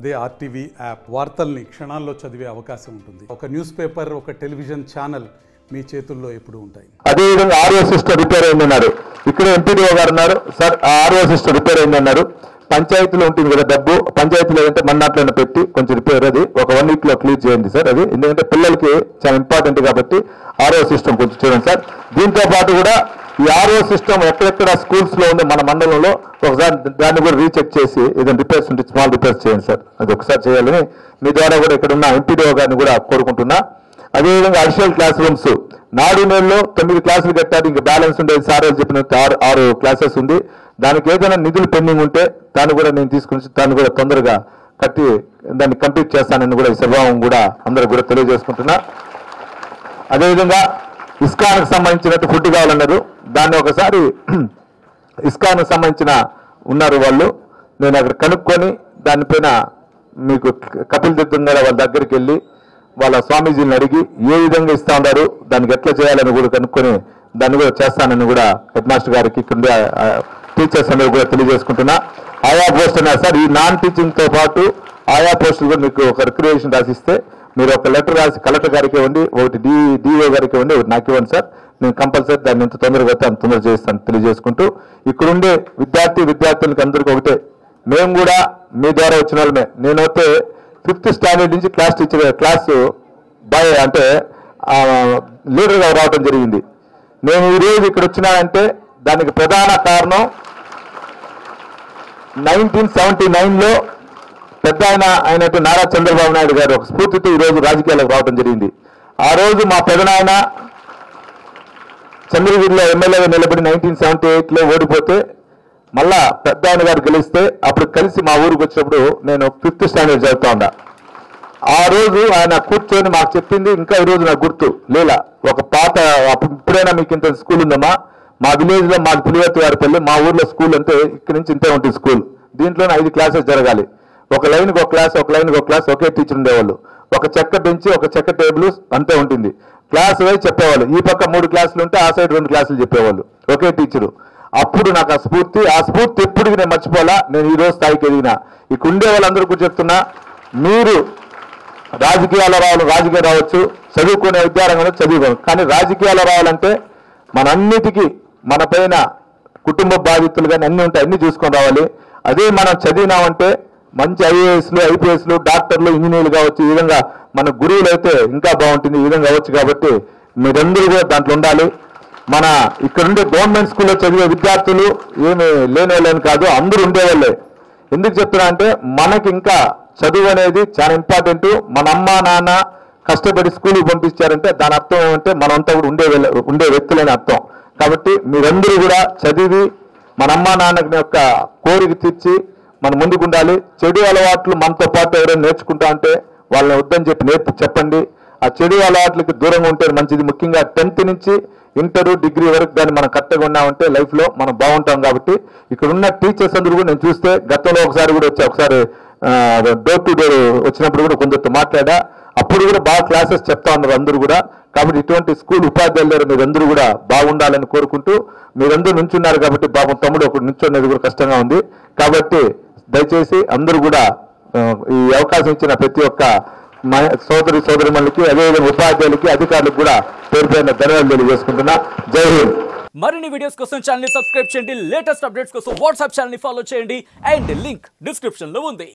అదే RTV app వార్తల్ని క్షణాల్లో చదివే అవకాశం ఉంటుంది ఒక న్యూస్ పేపర్ ఒక టెలివిజన్ ఛానల్ మీ చేతుల్లో ఎప్పుడూ ఉంటాయి అదేవిధంగా ఆర్ఓ సిస్టమ్ రిపేర్ అయింది అన్నారు ఇక్కడ ఎంపీడీఓ గారు ఉన్నారు సార్ ఆ ఆర్ఓ సిస్టమ్ రిపేర్ అయింది అన్నారు పంచాయతీలో ఉంటుంది కదా డబ్బు పంచాయతీలో ఏంటంటే మన దాంట్లోనే పెట్టి కొంచెం రిపేర్ అది ఒక వన్ వీక్ లో క్లియర్ చేయండి సార్ అది ఎందుకంటే పిల్లలకి చాలా ఇంపార్టెంట్ కాబట్టి ఆర్ఓ సిస్టమ్ కొంచెం చూడండి సార్ దీంతో పాటు కూడా ఈ ఆర్ఓ సిస్టమ్ ఎక్కడెక్కడ స్కూల్స్ లో ఉంది మన మండలంలో ఒకసారి దాన్ని కూడా రీచెక్ చేసి ఏదైనా రిపేర్స్ ఉంటే స్మాల్ రిపేర్స్ చేయండి సార్ అది ఒకసారి చేయాలని మీ ద్వారా కూడా ఇక్కడ ఉన్న ఎంపీడీఓ గారిని కూడా కోరుకుంటున్నా అదేవిధంగా అడిషనల్ క్లాస్ రూమ్స్ నాడు నెలలో తొమ్మిది క్లాసులు కట్టారు ఇంకా బ్యాలెన్స్ ఉండేది సార్ వాళ్ళు చెప్పినట్టు ఆరు ఆరు క్లాసెస్ ఉంది దానికి ఏదైనా నిధులు పెండింగ్ ఉంటే దాన్ని కూడా నేను తీసుకుని దాన్ని కూడా తొందరగా కట్టి దాన్ని కంప్లీట్ చేస్తానని కూడా ఈ స్వభావం కూడా అందరూ కూడా తెలియజేసుకుంటున్నా అదేవిధంగా ఇస్కాన్కి సంబంధించినట్టు ఫుడ్ కావాలన్నారు దాన్ని ఒకసారి ఇస్కాన్కి సంబంధించిన ఉన్నారు వాళ్ళు నేను అక్కడ కనుక్కొని దానిపైన మీకు కపిల్ తీర్థం గారు వాళ్ళ దగ్గరికి వెళ్ళి వాళ్ళ స్వామీజీని అడిగి ఏ విధంగా ఇస్తా ఉన్నారు దానికి ఎట్లా చేయాలని కూడా కనుక్కొని దాన్ని కూడా చేస్తానని కూడా హెడ్ మాస్టర్ గారికి ఇక్కడ టీచర్స్ అందరూ కూడా తెలియజేసుకుంటున్నా ఆయా పోస్ట్ అన్నారు సార్ ఈ నాన్ టీచింగ్ తో పాటు ఆయా పోస్టులు కూడా మీకు ఒక రిక్రియేషన్ రాసిస్తే మీరు ఒక లెటర్ రాసి కలెక్టర్ గారికి ఇవ్వండి ఒకటి డి డిఓ గారికి ఇవ్వండి ఒకటి నాకు ఇవ్వండి సార్ నేను కంపల్సరీ దాన్ని ఎంత తొందరగా అయితే అంత తొందరగా చేస్తాను తెలియజేసుకుంటూ ఇక్కడుండే విద్యార్థి విద్యార్థులకి అందరికీ ఒకటే మేము కూడా మీ ద్వారా వచ్చిన వాళ్ళమే నేనైతే ఫిఫ్త్ స్టాండర్డ్ నుంచి క్లాస్ టీచర్ క్లాస్ బాయ్ అంటే లీడర్గా రావడం జరిగింది నేను ఈ రోజు ఇక్కడ వచ్చినానంటే దానికి ప్రధాన కారణం నైన్టీన్ సెవెంటీ నైన్లో పెద్ద ఆయన అయినట్టు నారా చంద్రబాబు నాయుడు గారు ఒక స్ఫూర్తితో ఈ రోజు రాజకీయాలకు రావడం జరిగింది ఆ రోజు మా పెదనాయన చంద్రగిరిలో ఎమ్మెల్యేగా నిలబడి నైన్టీన్ సెవెంటీ ఎయిట్లో ఓడిపోతే మళ్ళా పెద్ద ఆయన గారు గెలిస్తే అప్పుడు కలిసి మా ఊరికి వచ్చినప్పుడు నేను ఫిఫ్త్ స్టాండర్డ్ చదువుతా ఉన్నా ఆ రోజు ఆయన కూర్చొని మాకు చెప్పింది ఇంకా ఈ రోజు నాకు గుర్తు లేలా ఒక పాత అప్పుడు ఇప్పుడైనా మీకు ఇంత స్కూల్ ఉందమ్మా మా విలేజ్ లో మాకు పులివర్తి గారి పల్లి మా ఊర్లో స్కూల్ అంటే ఇక్కడి నుంచి ఇంతే ఉంటుంది స్కూల్ దీంట్లోనే ఐదు క్లాసెస్ జరగాలి ఒక లైన్ ఒక క్లాస్ ఒక లైన్ ఒక క్లాస్ ఒకే టీచర్ ఉండేవాళ్ళు ఒక చెక్క బెంచ్ ఒక చెక్క టేబుల్ అంతే ఉంటుంది క్లాస్ వైజ్ చెప్పేవాళ్ళు ఈ పక్క మూడు క్లాసులు ఉంటే ఆ సైడ్ రెండు క్లాసులు చెప్పేవాళ్ళు ఒకే టీచరు అప్పుడు నాకు ఆ స్ఫూర్తి ఆ స్ఫూర్తి ఎప్పటికీ నేను మర్చిపోలా నేను ఈ రోజు స్థాయికి ఎదిగిన ఇక్కడ ఉండే వాళ్ళందరికీ చెప్తున్నా మీరు రాజకీయాలు రావాలి రాజకీయం రావచ్చు చదువుకునే విద్యారంగంలో చదువుకోవాలి కానీ రాజకీయాలు రావాలంటే మనంన్నిటికీ మన పైన కుటుంబ బాధితులు కానీ అన్ని ఉంటాయి అన్ని చూసుకొని రావాలి అదే మనం చదివినామంటే మంచి ఐఏఎస్లు ఐపీఎస్లు డాక్టర్లు ఇంజనీర్లు కావచ్చు ఈ విధంగా మన గురువులు అయితే ఇంకా బాగుంటుంది ఈ విధంగా అవ్వచ్చు కాబట్టి మీరందరూ కూడా దాంట్లో ఉండాలి మన ఇక్కడ ఉండే గవర్నమెంట్ స్కూల్లో చదివే విద్యార్థులు ఏమి లేని వాళ్ళని కాదు అందరూ ఉండేవాళ్ళే ఎందుకు చెప్తున్నా అంటే మనకి ఇంకా చదువు అనేది చాలా ఇంపార్టెంట్ మన అమ్మ నాన్న కష్టపడి స్కూల్కి పంపించారంటే దాని అర్థం ఏమంటే మనంతా కూడా ఉండే వెళ్ళ- ఉండే వ్యక్తులని అర్థం కాబట్టి మీరందరూ కూడా చదివి మన అమ్మ నాన్నకి యొక్క కోరిక తీర్చి మన ముందుకు ఉండాలి చెడు అలవాట్లు మనతో పాటు ఎవరైనా నేర్చుకుంటా అంటే వాళ్ళని వద్దని చెప్పి నేర్పి చెప్పండి ఆ చెడు అలవాట్లకి దూరంగా ఉంటే మంచిది ముఖ్యంగా టెన్త్ నుంచి ఇంటర్ డిగ్రీ వరకు దాన్ని మనం కరెక్ట్గా ఉన్నామంటే లైఫ్ లో మనం బాగుంటాం కాబట్టి ఇక్కడ ఉన్న టీచర్స్ అందరూ కూడా నేను చూస్తే గతంలో ఒకసారి కూడా వచ్చి ఒకసారి డోర్ టు డోర్ వచ్చినప్పుడు కూడా కొందరితో మాట్లాడా అప్పుడు కూడా బాగా క్లాసెస్ చెప్తా ఉన్నారు అందరూ కూడా కాబట్టి ఇటువంటి స్కూల్ ఉపాధ్యాయుల దగ్గర మీరందరూ కూడా బాగుండాలని కోరుకుంటూ మీరందరూ నుంచున్నారు కాబట్టి పాపం తమ్ముడు ఒకటి నుంచున్నది కూడా కష్టంగా ఉంది కాబట్టి దయచేసి అందరూ కూడా ఆ, ఈ అవకాశం ఇచ్చిన ప్రతి ఒక్క మ- సోదరి సోదరిమణులకి అదేవిధంగా ఉపాధ్యాయులకి అధికారులకు కూడా పేరు పేరున ధన్యవాదాలు తెలియజేసుకుంటున్నా జై హింద్ మరిన్ని వీడియోస్ కోసం ఛానల్ ని సబ్స్క్రైబ్ చేయండి లేటెస్ట్ అప్డేట్స్ కోసం వాట్సాప్ ఛానల్ ని ఫాలో చేయండి అండ్ లింక్ డిస్క్రిప్షన్ లో ఉంది